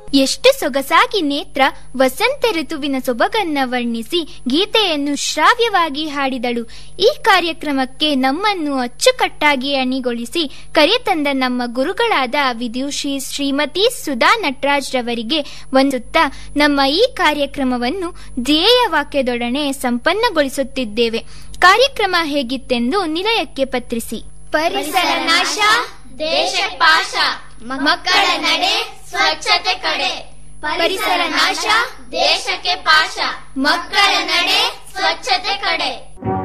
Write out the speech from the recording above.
ಎಷ್ಟು ಸೊಗಸಾಗಿ ನೇತ್ರ ವಸಂತ ಋತುವಿನ ಸೊಬಗನ್ನ ವರ್ಣಿಸಿ ಗೀತೆಯನ್ನು ಶ್ರಾವ್ಯವಾಗಿ ಹಾಡಿದಳು ಈ ಕಾರ್ಯಕ್ರಮಕ್ಕೆ ನಮ್ಮನ್ನು ಅಚ್ಚುಕಟ್ಟಾಗಿ ಅಣಿಗೊಳಿಸಿ ಕರೆತಂದ ನಮ್ಮ ಗುರುಗಳಾದ ವಿದ್ಯುಷಿ ಶ್ರೀಮತಿ ಸುಧಾ ನಟರಾಜ್ ರವರಿಗೆ ವಂದಿಸುತ್ತಾ ನಮ್ಮ ಈ ಕಾರ್ಯಕ್ರಮವನ್ನು ಧ್ಯೇಯ ವಾಕ್ಯದೊಡನೆ ಸಂಪನ್ನಗೊಳಿಸುತ್ತಿದ್ದೇವೆ ಕಾರ್ಯಕ್ರಮ ಹೇಗಿತ್ತೆಂದು ನಿಲಯಕ್ಕೆ ಪತ್ರಿಸಿ ಪರಿಸರ ನಾಶ ದೇಶ ಪಾಶ ಮಕ್ಕಳ ನಡೆ ಸ್ವಚ್ಛತೆ ಕಡೆ ಪರಿಸರ ನಾಶ ದೇಶಕ್ಕೆ ಪಾಶ ಮಕ್ಕಳ ನಡೆ ಸ್ವಚ್ಛತೆ ಕಡೆ